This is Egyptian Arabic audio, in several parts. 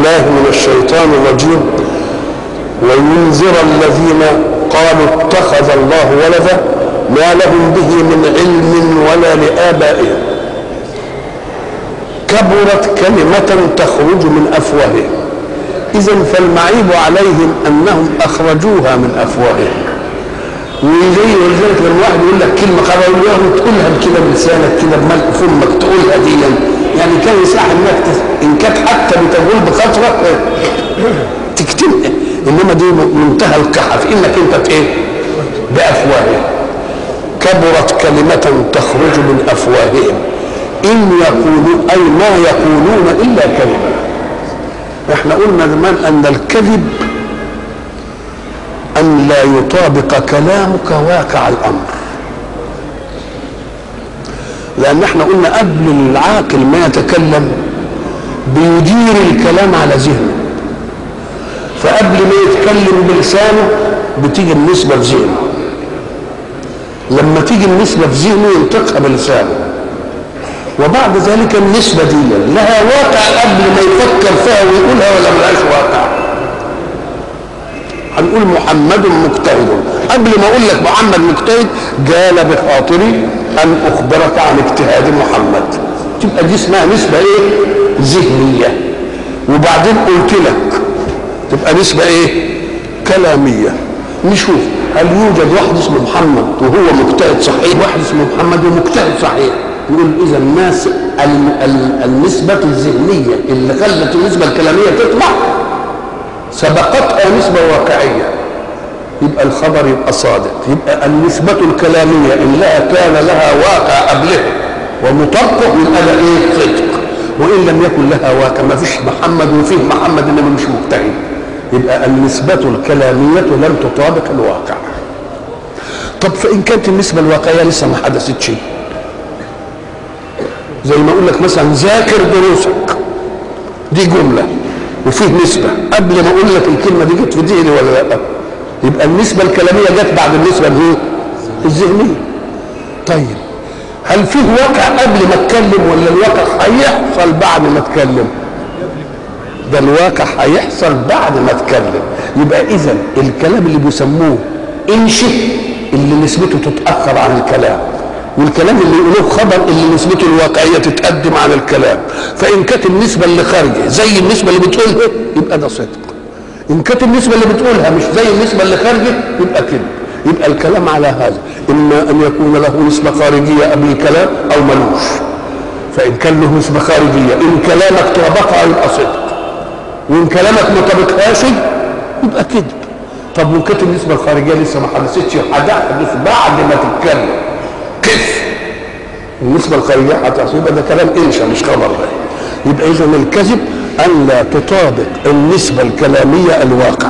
بالله من الشيطان الرجيم وينذر الذين قالوا اتخذ الله ولدا ما لهم به من علم ولا لآبائهم كبرت كلمة تخرج من أفواههم إذا فالمعيب عليهم أنهم أخرجوها من أفواههم وزي ولذلك لما واحد يقول لك كلمة قرر يقول تقولها كده بلسانك كده بملء فمك تقولها دي يعني كان يصح انك ان كانت حتى بتقول بخاطرك تكتمها انما دي منتهى القحف انك انت ايه بافواههم كبرت كلمة تخرج من افواههم ان يقولون اي ما يقولون الا كلمة احنا قلنا زمان ان الكذب ان لا يطابق كلامك واقع الامر لان احنا قلنا قبل العاقل ما يتكلم بيدير الكلام على ذهنه فقبل ما يتكلم بلسانه بتيجي النسبة في ذهنه لما تيجي النسبة في ذهنه ينطقها بلسانه وبعد ذلك النسبة دي لها واقع قبل ما يفكر فيها ويقولها ولا ملهاش واقع هنقول محمد مجتهد قبل ما اقول لك محمد مجتهد جال بخاطري ان اخبرك عن اجتهاد محمد تبقى دي اسمها نسبه ايه ذهنيه وبعدين قلت لك تبقى نسبه ايه كلاميه نشوف هل يوجد واحد اسمه محمد وهو مجتهد صحيح واحد اسمه محمد ومجتهد صحيح يقول اذا الناس النسبه الذهنيه اللي خلت النسبه الكلاميه تطلع سبقتها نسبة واقعية يبقى الخبر يبقى صادق يبقى النسبة الكلامية إن لها كان لها واقع قبله ومطبق من هذا إيه صدق وإن لم يكن لها واقع ما فيش محمد وفيه محمد إنما مش مجتهد يبقى النسبة الكلامية لم تطابق الواقع طب فإن كانت النسبة الواقعية لسه ما حدثت شيء زي ما أقول لك مثلا ذاكر دروسك دي جمله وفيه نسبة قبل ما أقول لك الكلمة دي جت في ذهني ولا لا يبقى النسبة الكلامية جت بعد النسبة الايه؟ الذهنية طيب هل فيه واقع قبل ما اتكلم ولا الواقع هيحصل بعد ما اتكلم ده الواقع هيحصل بعد ما اتكلم يبقى اذا الكلام اللي بيسموه انشئ اللي نسبته تتاخر عن الكلام والكلام اللي يقولوه خبر اللي نسبته الواقعيه تتقدم عن الكلام فان كانت النسبه اللي خارجه زي النسبه اللي بتقولها يبقى ده صدق ان كانت النسبه اللي بتقولها مش زي النسبه اللي خارجه يبقى كده يبقى الكلام على هذا اما ان يكون له نسبه خارجيه قبل الكلام او ملوش فان كان له نسبه خارجيه ان كلامك طابقها يبقى صدق وان كلامك ما طابقهاش يبقى كذب طب وان كانت النسبه الخارجيه لسه ما حدثتش هتحدث بعد ما تتكلم كيف النسبة الخارجية هتحصل يبقى ده كلام إنشا مش خبر ده يبقى إذا الكذب أن لا تطابق النسبة الكلامية الواقع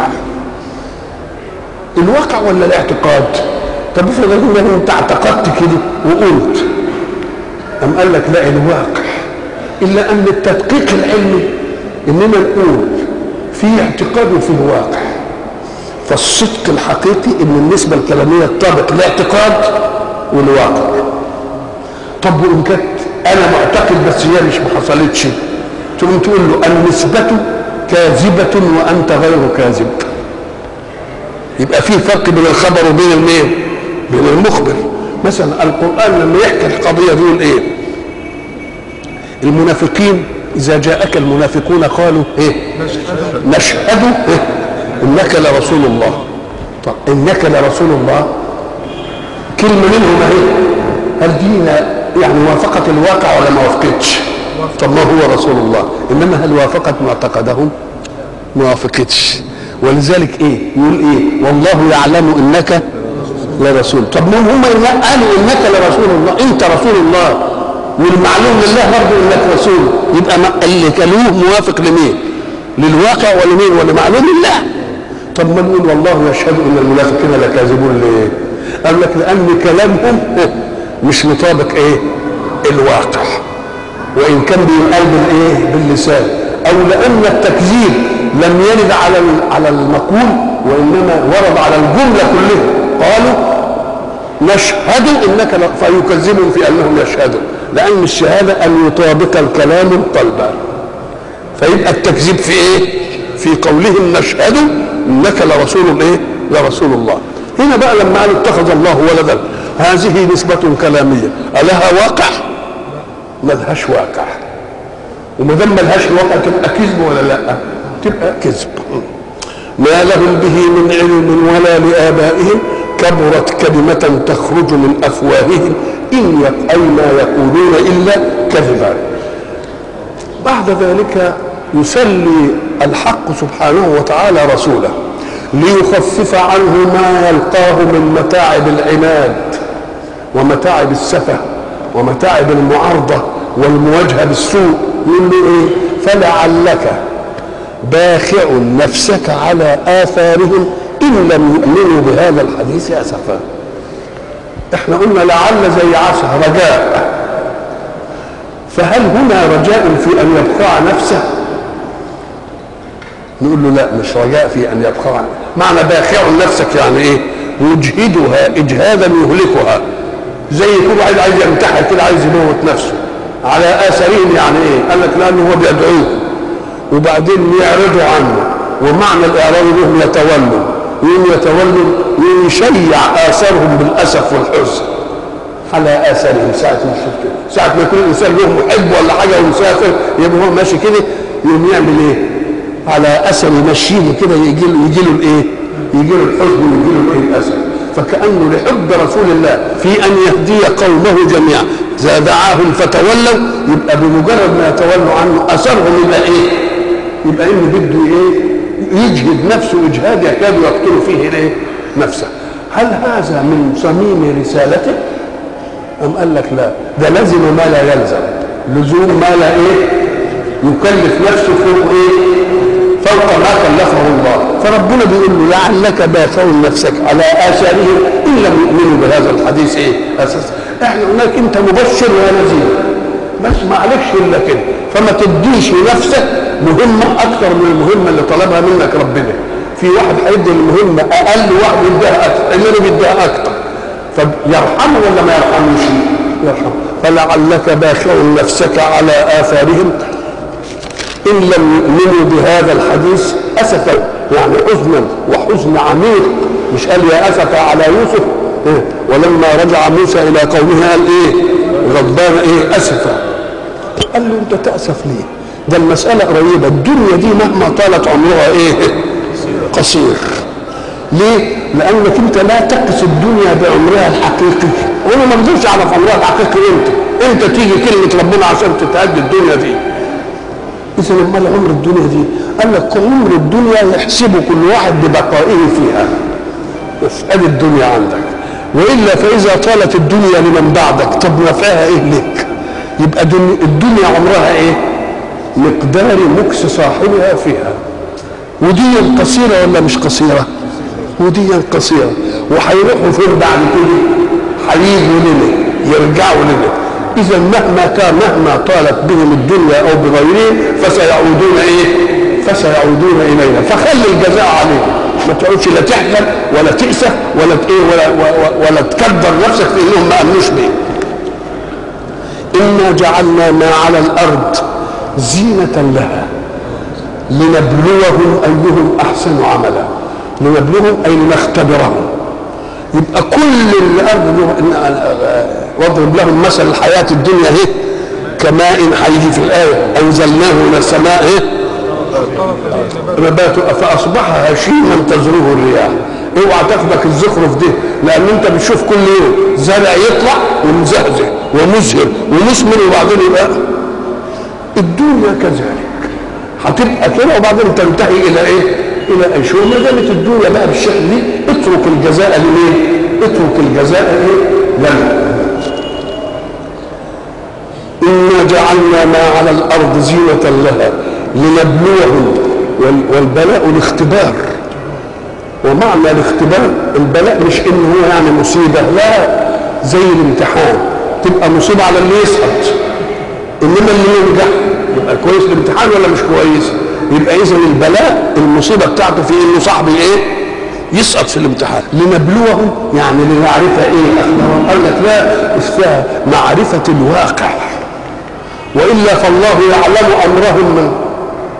الواقع ولا الاعتقاد طب افرض ان انت اعتقدت كده وقلت أم قال لك لا الواقع إلا أن التدقيق العلمي إننا نقول في اعتقاد وفي واقع فالصدق الحقيقي ان النسبة الكلامية تطابق الاعتقاد والواقع طب وان كانت انا معتقد بس هي مش ما حصلتش تقوم تقول له النسبة كاذبة وانت غير كاذب يبقى في فرق بين الخبر وبين الايه؟ بين المخبر مثلا القران لما يحكي القضيه دي يقول ايه؟ المنافقين اذا جاءك المنافقون قالوا ايه؟ نشهد إيه؟ انك لرسول الله طب انك لرسول الله كلمة منهم اهي هل دي يعني وافقت الواقع ولا ما وافقتش؟ طب ما هو رسول الله انما هل وافقت معتقدهم؟ ما وافقتش ولذلك ايه؟ يقول ايه؟ والله يعلم انك لرسول طب ما هم قالوا انك لرسول الله انت رسول الله والمعلوم لله برضه انك رسول يبقى اللي قالوه موافق لمين؟ للواقع ولمين؟ ولمعلوم الله طب ما نقول والله يشهد ان المنافقين لكاذبون ليه؟ قال لك لان كلامهم مش مطابق ايه الواقع وان كان بينقال بالايه باللسان او لان التكذيب لم يرد على على المقول وانما ورد على الجمله كلها قالوا نشهد انك فيكذبهم في انهم يشهدون لان الشهاده ان يطابق الكلام القلب فيبقى التكذيب في ايه في قولهم نشهد انك لرسول ايه لرسول الله هنا بقى لما قال اتخذ الله ولدا هذه نسبة كلامية ألها واقع؟ ملهاش واقع وما دام ملهاش واقع تبقى كذب ولا لا؟ تبقى كذب ما لهم به من علم ولا لآبائهم كبرت كلمة تخرج من أفواههم إن يق- أي ما يقولون إلا كذبا بعد ذلك يسلي الحق سبحانه وتعالى رسوله ليخفف عنه ما يلقاه من متاعب العناد ومتاعب السفه ومتاعب المعارضه والمواجهه بالسوء يقول له ايه فلعلك باخع نفسك على اثارهم ان لم يؤمنوا بهذا الحديث اسفا احنا قلنا لعل زي عسى رجاء فهل هنا رجاء في ان يبقى نفسه نقول له لا مش رجاء في ان يبقى معنى باخع نفسك يعني ايه يجهدها اجهادا يهلكها زي يكون واحد عايز ينتحر كده عايز يموت نفسه على اثرهم يعني ايه قال لك لانه هو بيدعوه وبعدين يعرضوا عنه ومعنى الاعراض لهم يتولوا يوم يتولوا يوم يشيع اثارهم بالاسف والحزن على اثارهم ساعه ما يشوف كده ساعه ما يكون الانسان له محب ولا حاجه ومسافر يبقى هو ماشي كده يقوم يعمل ايه؟ على اثر يمشيه كده يجي له يجي له الايه؟ يجي له الحزن ويجي له الايه الاثر فكانه لحب رسول الله في ان يهدي قومه جميعا اذا دعاهم فتولوا يبقى بمجرد ما يتولوا عنه اثرهم يبقى ايه؟ يبقى انه بده ايه؟ يجهد نفسه اجهاد يكاد يقتل فيه الايه؟ نفسه هل هذا من صميم رسالته؟ أم قال لك لا ده لازم ما لا يلزم لزوم ما لا ايه يكلف نفسه فوق ايه فوق ما كلفه الله فربنا بيقول له لعلك باخع نفسك على اثارهم ان لم يؤمنوا بهذا الحديث ايه اساس احنا قلنا لك انت مبشر ونذير بس ما عليكش الا كده فما تديش لنفسك مهمه اكثر من المهمه اللي طلبها منك ربنا في واحد هيدي المهمه اقل واحد يديها اكثر اللي بيديها اكثر فيرحمه ولا ما يرحموش يرحمه فلعلك باخع نفسك على آثارهم إن لم يؤمنوا بهذا الحديث أسفا يعني حزنا وحزن عميق مش قال يا أسف على يوسف إيه؟ ولما رجع موسى إلى قومه قال إيه غضبان إيه أسفا قال له أنت تأسف ليه ده المسألة قريبة الدنيا دي مهما طالت عمرها إيه قصير ليه؟ لأنك أنت لا تقس الدنيا بعمرها الحقيقي، وأنا ما اقدرش أعرف عمرها الحقيقي إمتى، إمتى تيجي كلمة ربنا عشان تتعدي الدنيا دي. إذا أمال عمر الدنيا دي؟ قال لك عمر الدنيا يحسبه كل واحد ببقائه فيها. بس أدي الدنيا عندك. وإلا فإذا طالت الدنيا لمن بعدك، طب نفعها إيه لك؟ يبقى دنيا الدنيا عمرها إيه؟ مقدار مكس صاحبها فيها. ودي قصيرة ولا مش قصيرة؟ ودي قصيرة وهيروحوا فين بعد كده هيجوا لنا يرجعوا لنا إذا مهما كان مهما طالت بهم الدنيا أو بغيرهم فسيعودون إيه؟ فسيعودون إلينا فخلي الجزاء عليهم ما تقعدش لا تحزن ولا تأسف ولا إيه ولا, ولا, ولا تكبر نفسك في إنهم ما أمنوش بيه إنا جعلنا ما على الأرض زينة لها لنبلوهم أيهم أحسن عملا لنبلوهم اي لنختبرهم يبقى كل الارض واضرب لهم مثل الحياه الدنيا اهي كماء هيجي في الايه انزلناه من السماء اهي نباته فاصبح هشيما تزروه الرياح اوعى تاخدك الزخرف دي لان انت بتشوف كل يوم زرع يطلع ومزهزه ومزهر ومثمر وبعدين يبقى الدنيا كذلك هتبقى كده وبعدين تنتهي الى ايه؟ الى اي شيء ما دامت الدنيا بقى بالشكل دي اترك الجزاء لمين؟ اترك الجزاء ايه؟ لنا. إنا جعلنا ما على الأرض زينة لها لنبلوهم والبلاء الاختبار ومعنى الاختبار البلاء مش إن هو يعني مصيبة لا زي الامتحان تبقى مصيبة على اللي يسقط إنما اللي ينجح يبقى كويس الامتحان ولا مش كويس؟ يبقى اذا البلاء المصيبه بتاعته في انه صاحبي ايه؟ يسقط في الامتحان لنبلوهم يعني لنعرف ايه؟ اخبارهم قال لك لا اسمها معرفه الواقع والا فالله يعلم امرهم من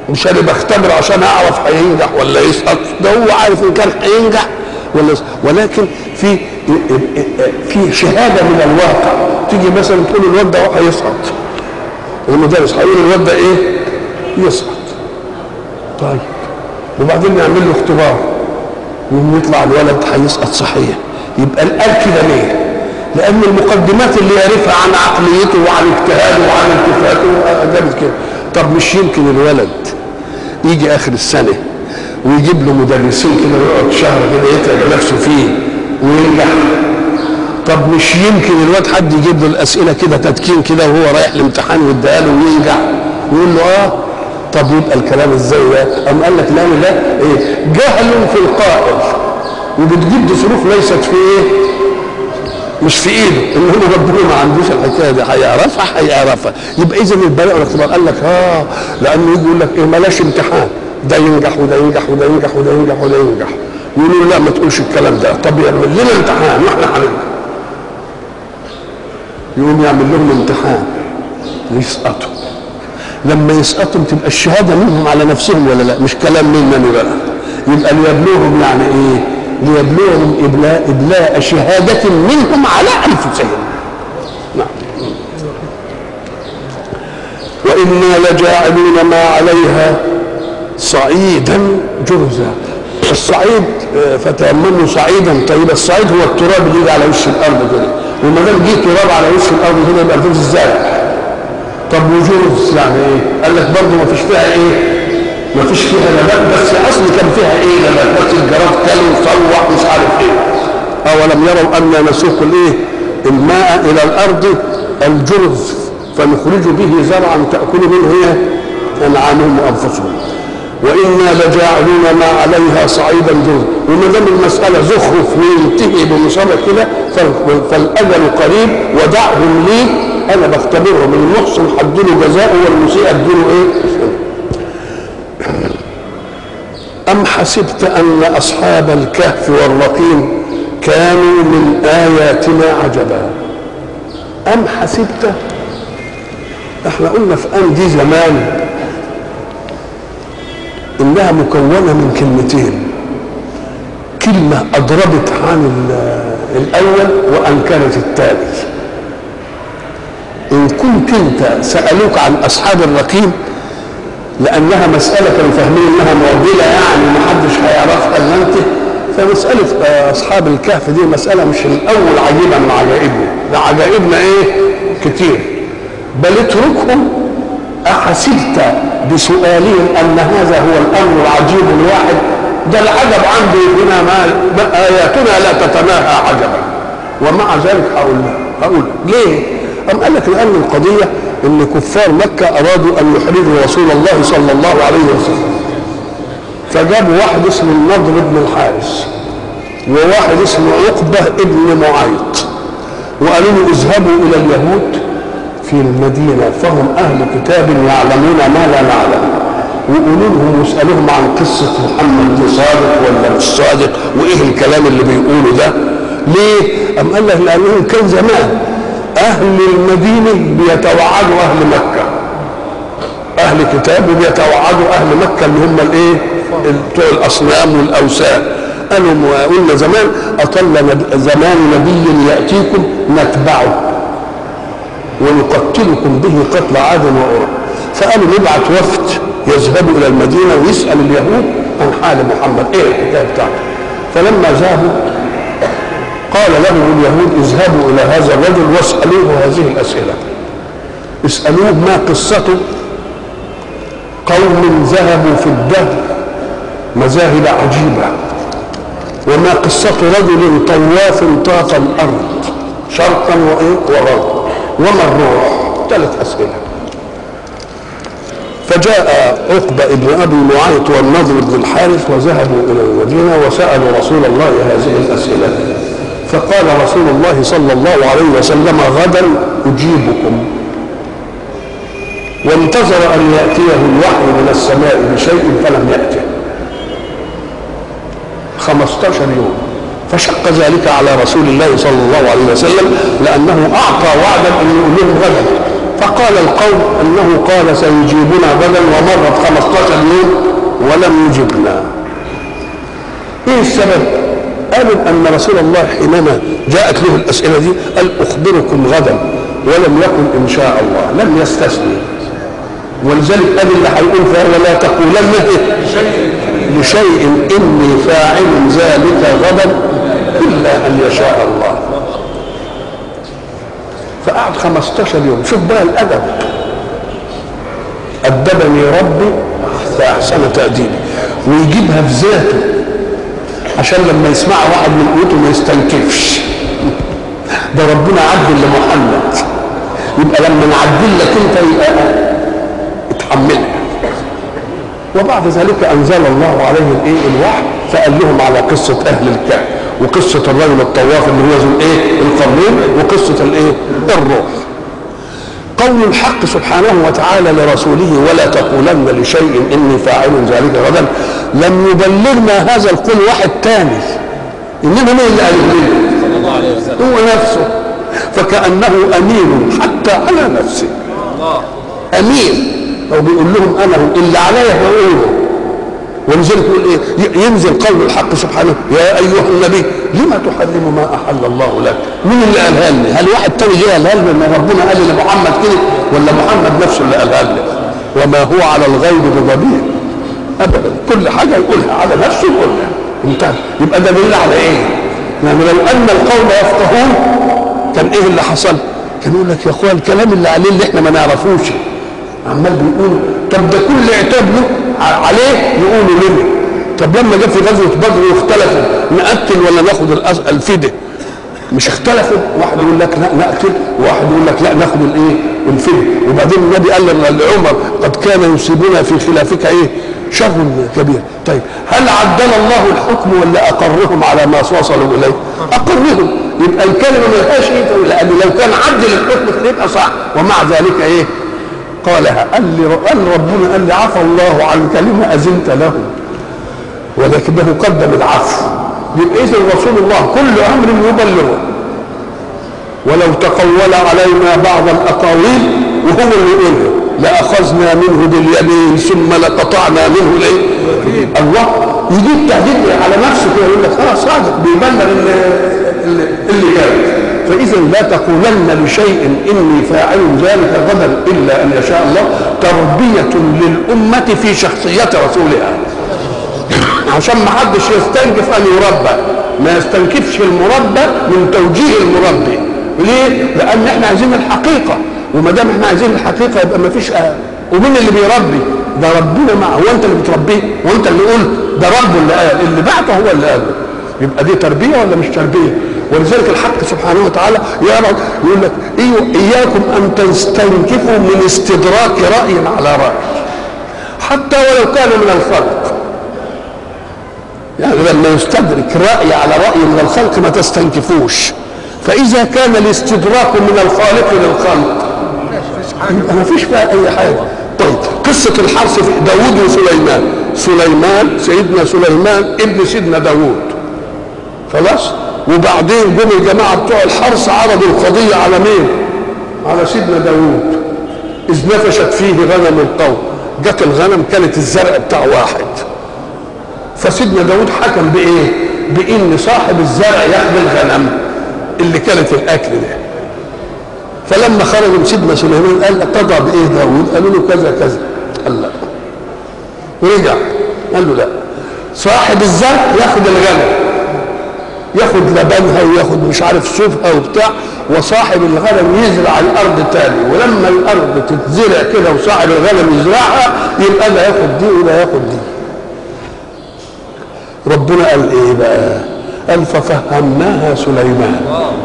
مش انا بختبر عشان اعرف هينجح ولا يسقط ده هو عارف ان كان هينجح ولا يسقط. ولكن في في شهاده من الواقع تيجي مثلا تقول الواد ده هيسقط المدرس هيقول الواد ده ايه؟ يسقط طيب وبعدين نعمل له اختبار ويوم يطلع الولد هيسقط صحيح يبقى قال كده ليه؟ لأن المقدمات اللي يعرفها عن عقليته وعن اجتهاده وعن التفاته جابت كده طب مش يمكن الولد يجي آخر السنة ويجيب له مدرسين كده ويقعد شهر كده يتعب نفسه فيه وينجح طب مش يمكن الواد حد يجيب له الأسئلة كده تدكين كده وهو رايح الامتحان ويديها له وينجح ويقول له اه طب يبقى الكلام ازاي ده؟ قام قال لك لا لا ايه؟ جهل في القائل وبتجيب دي ظروف ليست في ايه؟ مش في ايده ان هو ربنا ما عندوش الحكايه دي هيعرفها هيعرفها يبقى اذا البلاء والاختبار قال لك اه لانه يجي يقول لك ايه ملاش امتحان ده ينجح وده ينجح وده ينجح وده ينجح وده ينجح يقولوا لا ما تقولش الكلام ده طب يعمل لنا امتحان واحنا هننجح يقوم يعمل لهم امتحان يسقطوا لما يسقطوا تبقى الشهاده منهم على نفسهم ولا لا مش كلام مننا بقى يبقى ليبلوهم يعني ايه ليبلوهم إبلاء, إبلاء شهادة منهم على أنفسهم نعم وإنا لجاعلون ما عليها صعيدا جرزا الصعيد فتيمموا صعيدا طيب الصعيد هو التراب اللي يجي على وش الارض كده وما دام جه تراب على وش الارض كده يبقى الفوز الزرع طب وجرز يعني ايه؟ قال لك برضه ما فيش فيها ايه؟ ما فيش فيها نبات بس اصل كان فيها ايه نبات بس الجراد كلوا وصوح مش عارف ايه اولم يروا انا نسوق الايه الماء الى الارض الجرز فنخرج به زرعا تاكل منه ايه انعامهم وانفسهم وانا لجاعلون ما عليها صعيدا جرزا وما دام المساله زخرف وينتهي بمشارة كده فالاجل قريب ودعهم لي انا بختبرهم المحسن حدله جزاءه والمسيء اديله ايه أم حسبت أن أصحاب الكهف والرقيم كانوا من آياتنا عجبا أم حسبت احنا قلنا في أم دي زمان إنها مكونة من كلمتين كلمة أضربت عن الأول وأنكرت الثاني إن كنت أنت سألوك عن أصحاب الرقيم لانها مساله كانوا فاهمين انها معضله يعني ما حدش هيعرفها الا انت فمساله اصحاب الكهف دي مساله مش الاول عجيبه من عجائبنا ده عجائبنا ايه كتير بل اتركهم احسبت بسؤالهم ان هذا هو الامر العجيب الواحد ده العجب عندي هنا ما اياتنا لا تتناهى عجبا ومع ذلك هقول هقول ليه؟ أم قال لك لأن القضية ان كفار مكه ارادوا ان يحرجوا رسول الله صلى الله عليه وسلم فجابوا واحد اسمه النضر بن الحارث وواحد اسمه عقبه ابن معيط وقالوا له اذهبوا الى اليهود في المدينه فهم اهل كتاب يعلمون ما لا نعلم وقولوا لهم واسالوهم عن قصه محمد دي صادق ولا مش صادق وايه الكلام اللي بيقوله ده ليه؟ أم قال لك لانهم كان زمان أهل المدينة بيتوعدوا أهل مكة أهل كتاب وبيتوعدوا أهل مكة اللي هم الإيه؟ بتوع الأصنام والأوثان قالوا قلنا زمان أطل زمان نبي يأتيكم نتبعه ونقتلكم به قتل عاد وأرى فقالوا نبعث وفد يذهبوا إلى المدينة ويسأل اليهود عن حال محمد إيه الحكاية بتاعته فلما ذهبوا قال لهم اليهود اذهبوا الى هذا الرجل واسالوه هذه الاسئله اسالوه ما قصته قوم ذهبوا في الدهر مذاهب عجيبه وما قصة رجل طواف طاف الأرض شرقا وإيه وغربا وما الروح ثلاث أسئلة فجاء عقبة ابن أبي معيط والنضر بن الحارث وذهبوا إلى المدينة وسألوا رسول الله هذه الأسئلة فقال رسول الله صلى الله عليه وسلم غدا أجيبكم وانتظر أن يأتيه الوحي من السماء بشيء فلم يأته 15 يوم فشق ذلك على رسول الله صلى الله عليه وسلم لأنه أعطى وعدا أن يقول لهم غدا فقال القوم انه قال سيجيبنا غدا ومرت 15 يوم ولم يجبنا ايه السبب قالوا ان رسول الله حينما جاءت له الاسئله دي قال اخبركم غدا ولم يكن ان شاء الله لم يستثني ولذلك قال اللي هيقول فيها ولا تقولن لشيء اني فاعل ذلك غدا الا ان يشاء الله فقعد 15 يوم شوف بقى الادب ادبني ربي فاحسن تاديبي ويجيبها في ذاته عشان لما يسمعها واحد من قوته ما يستنكفش ده ربنا عدل لمحمد يبقى لما نعدل لك انت يبقى اتحملها وبعد ذلك انزل الله عليه الايه الوحي فقال لهم على قصه اهل الكهف وقصه الرجل الطواف اللي هو ذو الايه القرنين وقصه الايه الروح قول الحق سبحانه وتعالى لرسوله ولا تقولن لشيء اني فاعل ذلك غدا لم يبلغنا هذا القول واحد تاني انما مين اللي قاله لنا هو نفسه فكانه امين حتى على نفسه امين هو بيقول لهم انا اللي عليا بقوله ولذلك يقول ايه ينزل قول الحق سبحانه يا ايها النبي لما تحرم ما احل الله لك مين اللي قالها لي هل واحد تاني جه قالها لي ان ربنا قال لمحمد كده ولا محمد نفسه اللي قالها لي وما هو على الغيب بضبير ابدا كل حاجه يقولها على نفسه يقولها انتهى يبقى ده دليل على ايه يعني لو ان القوم يفقهون كان ايه اللي حصل كان يقول لك يا اخويا الكلام اللي عليه اللي احنا ما نعرفوش عمال بيقول طب ده كل عتاب له عليه يقولوا لنا طب لما جه في غزوه بدر واختلفوا نقتل ولا ناخد الفديه مش اختلفوا واحد يقول لك لا نقتل وواحد يقول لك لا ناخد الايه الفديه وبعدين النبي قال لعمر قد كان يصيبنا في خلافك ايه شر كبير طيب هل عدل الله الحكم ولا اقرهم على ما وصلوا اليه اقرهم يبقى الكلمه ما لهاش ايه لان لو كان عدل الحكم كان يبقى صح ومع ذلك ايه قالها قال لي قال ربنا قال لي عفى الله عنك لما اذنت له ولكنه قدم العفو يبقى اذا رسول الله كل امر يبلغه ولو تقول علينا بعض الاقاويل وهو اللي يقولها لاخذنا منه باليمين ثم لقطعنا منه الايه؟ الله يجيب تهديد على نفسه كده يقول لك اه صادق بيبلغ اللي, اللي جاي فإذا لا تقولن لشيء إني فاعل ذلك غدا إلا أن يشاء الله تربية للأمة في شخصية رسولها عشان ما حدش يستنكف أن يربى ما يستنكفش المربى من توجيه المربي ليه؟ لأن احنا عايزين الحقيقة وما دام احنا عايزين الحقيقة يبقى ما فيش أهل. ومين اللي بيربي؟ ده ربنا معه هو أنت اللي بتربيه؟ وأنت اللي قلت ده ربه اللي قال اللي بعته هو اللي قاله يبقى دي تربية ولا مش تربية؟ ولذلك الحق سبحانه وتعالى يرى يقول لك إياكم أن تستنكفوا من استدراك رأي على رأي حتى ولو كان من الخلق يعني لما يستدرك رأي على رأي من الخلق ما تستنكفوش فإذا كان الاستدراك من الخالق للخلق يبقى ما فيش فيها أي حاجة طيب قصة الحرث في داوود وسليمان سليمان سيدنا سليمان ابن سيدنا داوود خلاص وبعدين جم الجماعة بتوع الحرث عرضوا القضية على مين؟ على سيدنا داوود إذ نفشت فيه غنم القوم جت الغنم كانت الزرع بتاع واحد فسيدنا داوود حكم بإيه؟ بإن صاحب الزرع ياخد الغنم اللي كانت الأكل ده فلما خرج من سيدنا سليمان قال قضى بإيه داوود؟ قالوا له كذا كذا قال لا ورجع قال له لا صاحب الزرع ياخد الغنم ياخد لبنها وياخد مش عارف صوفها وبتاع وصاحب الغنم يزرع الارض تاني ولما الارض تتزرع كده وصاحب الغنم يزرعها يبقى ده ياخد دي وده ياخد دي ربنا قال ايه بقى قال ففهمناها سليمان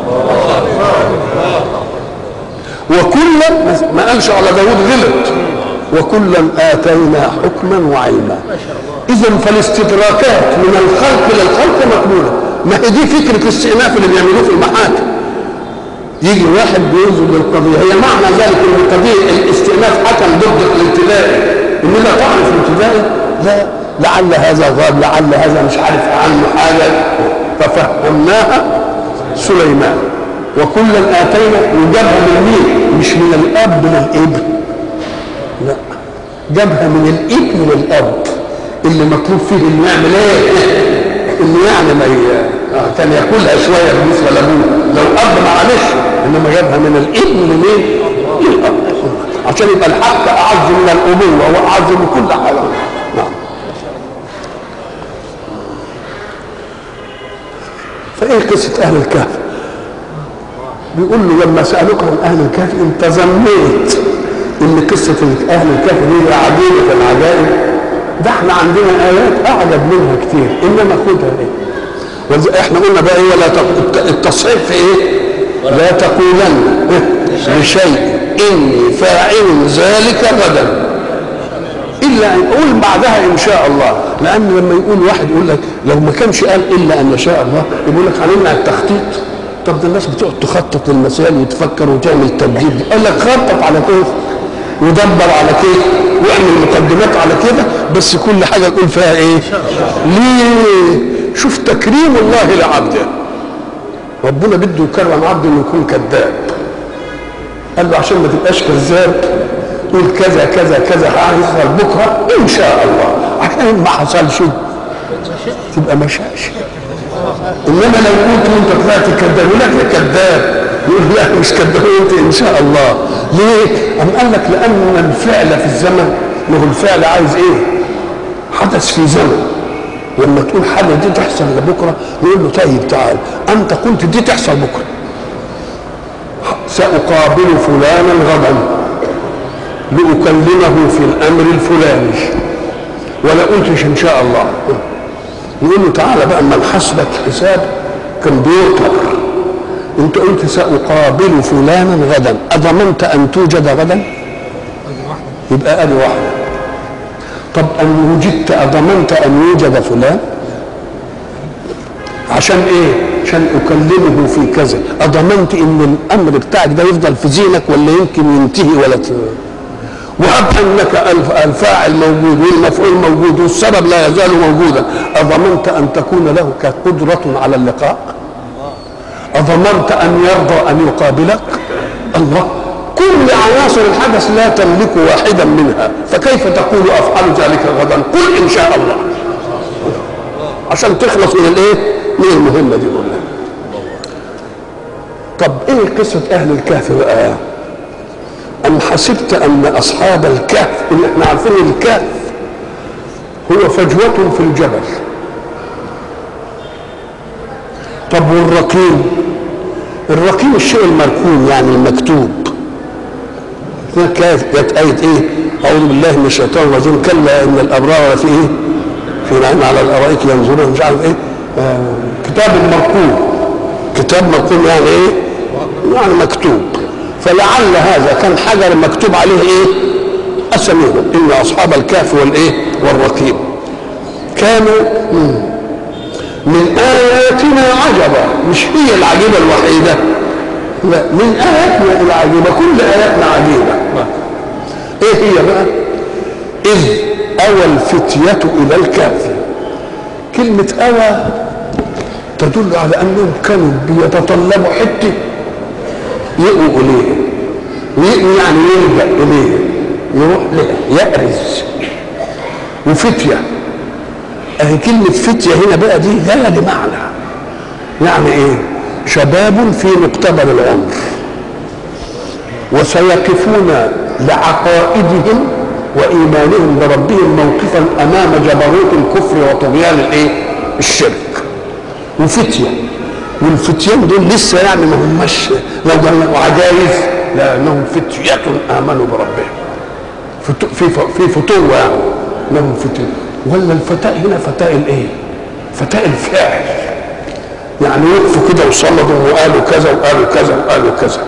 وكلا ما قالش على داود غلط وكلا اتينا حكما وعلما اذا فالاستدراكات من الخلق للخلق مقبوله ما هي دي فكره الاستئناف اللي بيعملوه في المحاكم يجي واحد بينظر للقضيه هي معنى ذلك ان القضيه الاستئناف حكم ضد الابتدائي ان لا تعرف الابتدائي لا لعل هذا غاب لعل هذا مش عارف عنه حاجه ففهمناها سليمان وكلا اتينا وجابها من مين؟ مش من الاب للابن لا جابها من الابن للاب اللي مطلوب فيه انه يعمل ايه؟ انه يعني ما ي... آه، كان ياكلها شويه بالنسبه لابوه لو اب معلش انما جابها من الابن لمين؟ للاب عشان يبقى الحق اعز من الابوه واعز من كل حاجه نعم فايه قصه اهل الكهف؟ بيقول له لما سالوك عن اهل الكهف انت ظنيت ان قصه اهل الكهف دي عجيبه العجائب ده احنا عندنا ايات اعجب منها كتير انما خدها ايه وز- احنا قلنا بقى ايه ولا تق- التصحيح في ايه لا تقولن لشيء اني فاعل ذلك غدا الا ان يقول بعدها ان شاء الله لان لما يقول واحد يقول لك لو ما كانش قال الا ان شاء الله يقول لك هنمنع التخطيط طب ده الناس بتقعد تخطط للمسائل وتفكر وتعمل تبديل قال لك خطط على كيف ودبر على كيف واعمل مقدمات على كده بس كل حاجه يقول فيها ايه ليه شوف تكريم الله لعبده ربنا بده يكرم عبده انه يكون كذاب قال له عشان ما تبقاش كذاب قول كذا كذا كذا هيحصل بكره ان شاء الله عشان ما حصلش تبقى مشاش انما لو قلت وانت طلعت كذاب يقول لك يا كذاب يقول لا مش كذاب انت ان شاء الله ليه؟ أم قال لك لان الفعل في الزمن ما هو الفعل عايز ايه؟ حدث في زمن لما تقول حاجه دي تحصل لبكره يقول له طيب تعال انت قلت دي تحصل بكره سأقابل فلانا غدا لأكلمه في الأمر الفلاني ولا قلتش إن شاء الله يقول له تعالى بقى أما نحاسبك حساب كمبيوتر أنت قلت سأقابل فلانا غدا أضمنت أن توجد غدا؟ يبقى أدي واحدة طب أن وجدت أضمنت أن يوجد فلان؟ عشان ايه عشان اكلمه في كذا اضمنت ان الامر بتاعك ده يفضل في ذهنك ولا يمكن ينتهي ولا ت... وهب انك الف- الفاعل موجود والمفعول موجود والسبب لا يزال موجودا اضمنت ان تكون له كقدره على اللقاء اضمنت ان يرضى ان يقابلك الله كل عناصر الحدث لا تملك واحدا منها فكيف تقول افعل ذلك غدا قل ان شاء الله عشان تخلص من الايه؟ من المهمه دي كلها. طب ايه قصه اهل الكهف بقى؟ ام حسبت ان اصحاب الكهف اللي احنا عارفين الكهف هو فجوه في الجبل. طب والرقيم؟ الرقيم الشيء المركون يعني المكتوب. كانت جت آية إيه؟ أعوذ بالله من الشيطان الرجيم كلا إن الأبرار في إيه؟ في نعيم على الارائك ينظرون مش عارف ايه آه كتاب مرقوم كتاب مرقوم يعني ايه يعني مكتوب فلعل هذا كان حجر مكتوب عليه ايه اسميهم ان اصحاب الكهف والايه والرقيم كانوا مم، من اياتنا عجبا مش هي العجيبه الوحيده لا من اياتنا العجيبه كل اياتنا عجيبه ايه هي بقى إذ أوى الفتية إلى الكهف كلمة أوى تدل على أنهم كانوا بيتطلبوا حتة يأووا إليه ويأووا يعني يلجأ إليه يروح لها يأرز وفتية أهي كلمة فتية هنا بقى دي جاية لمعنى يعني إيه؟ شباب في مقتبل العمر وسيقفون لعقائدهم وايمانهم بربهم موقفا امام جبروت الكفر وطغيان الايه؟ الشرك. وفتيه والفتيان دول لسه يعني ما هماش لو قالوا عجائز لانهم فتيه امنوا بربهم. فت- في في فتوه يعني لهم فتيه ولا الفتاء هنا فتاء الايه؟ فتاء الفعل. يعني وقفوا كده وصمدوا وقالوا كذا وقالوا كذا وقالوا كذا.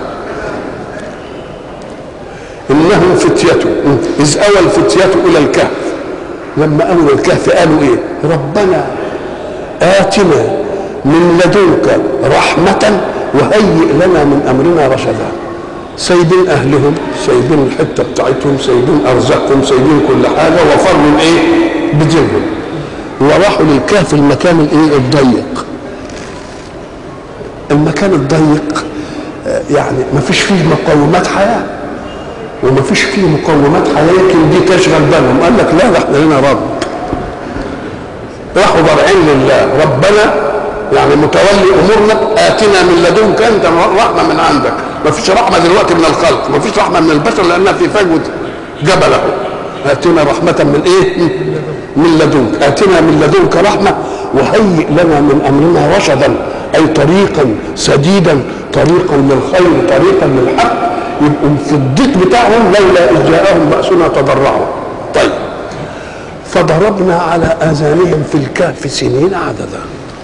انهم فتية اذ اوى الفتية الى الكهف لما اوى إلى الكهف قالوا ايه ربنا اتنا من لدنك رحمة وهيئ لنا من امرنا رشدا سايبين اهلهم سايبين الحتة بتاعتهم سايبين ارزاقهم سايبين كل حاجة وفروا ايه بدينهم وراحوا للكهف المكان الايه الضيق المكان الضيق يعني ما فيش فيه مقومات حياه وما فيش فيه مقومات حياه يمكن دي تشغل بالهم قال لك لا ده احنا لنا رب راحوا ضارعين لله ربنا يعني متولي امورنا اتنا من لدنك انت رحمه من عندك ما فيش رحمه دلوقتي من الخلق ما فيش رحمه من البشر لانها في فجوه جبله اتنا رحمه من ايه من لدنك اتنا من لدنك رحمه وهيئ لنا من امرنا رشدا اي طريقا سديدا طريقا للخير طريقا للحق يبقوا في الضيق بتاعهم لولا اذ جاءهم باسنا تضرعوا طيب فضربنا على اذانهم في الكهف سنين عددا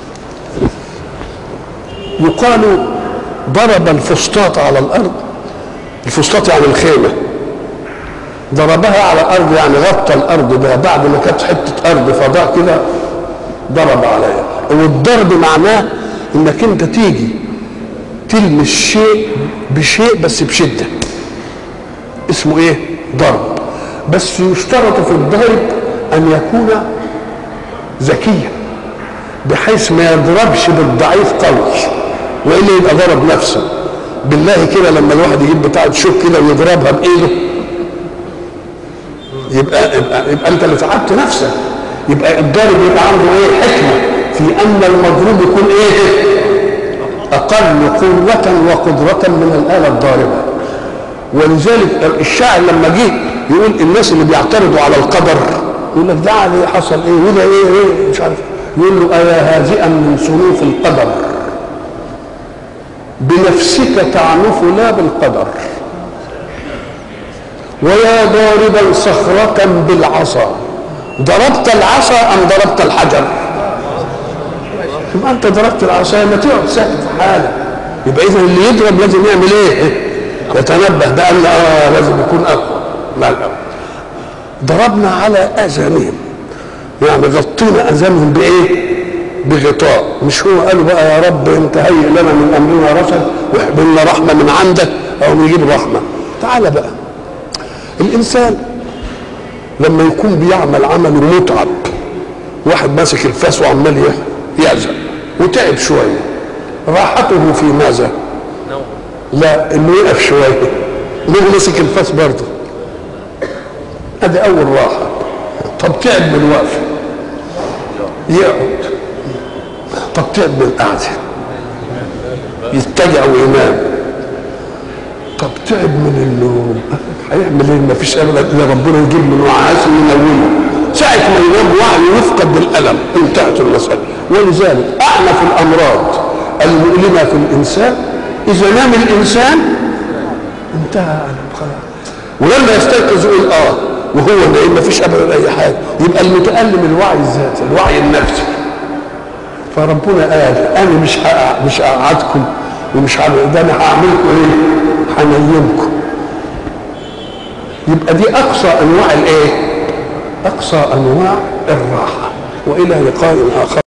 يقال ضرب الفسطاط على الارض الفسطاط يعني الخيمه ضربها على الارض يعني غطى الارض بها بعد ما كانت حته ارض فضاء كده ضرب عليها والضرب معناه انك انت تيجي تلمس شيء بشيء بس بشده اسمه ايه ضرب بس يشترط في الضرب ان يكون ذكيا بحيث ما يضربش بالضعيف قوي والا يبقى ضرب نفسه بالله كده لما الواحد يجيب بتاعه شوك كده ويضربها بايده يبقى, يبقى يبقى انت اللي تعبت نفسك يبقى الضارب يبقى عنده ايه حكمه في ان المضروب يكون ايه اقل قوه وقدره من الاله الضاربه ولذلك الشاعر لما جه يقول الناس اللي بيعترضوا على القدر يقول لك ده عليه حصل ايه وده ايه ايه مش عارف يقول له ايا هازئا من صنوف القدر بنفسك تعنف لا بالقدر ويا ضاربا صخرة بالعصا ضربت العصا أم ضربت الحجر يبقى أنت ضربت العصا ما تقعد ساكت في حالك يبقى إذا اللي يضرب لازم يعمل إيه؟ يتنبه ده أن آه لازم يكون أقوى لا لا ضربنا على آذانهم يعني غطينا آذانهم بإيه؟ بغطاء مش هو قالوا بقى يا رب انت هيئ لنا من امرنا رشد واحب لنا رحمه من عندك او نجيب رحمه تعال بقى الانسان لما يكون بيعمل عمل متعب واحد ماسك الفاس وعمال يعزق وتعب شويه راحته في ماذا؟ لا انه يقف شويه انه ماسك الفاس برضه ادي اول راحه طب تعب من الوقفه يقعد طب تعب من القعده يتجع وينام طب تعب من النوم هيعمل ايه؟ ما فيش ابدا الا ربنا يجيب له نعاس وينومه ساعة ما ينام وعيه يفقد بالألم انتهت المسألة ولذلك أعنف الأمراض المؤلمة في الإنسان إذا نام الإنسان انتهى ألم خلاص ولما يستيقظ يقول آه وهو نايم ما فيش أبدا أي حاجة يبقى المتألم الوعي الذاتي الوعي النفسي فربنا قال أنا مش مش هقعدكم ومش هعمل ده أنا هعملكم إيه؟ هنيمكم يبقى دي اقصى انواع الايه اقصى انواع الراحه والى لقاء اخر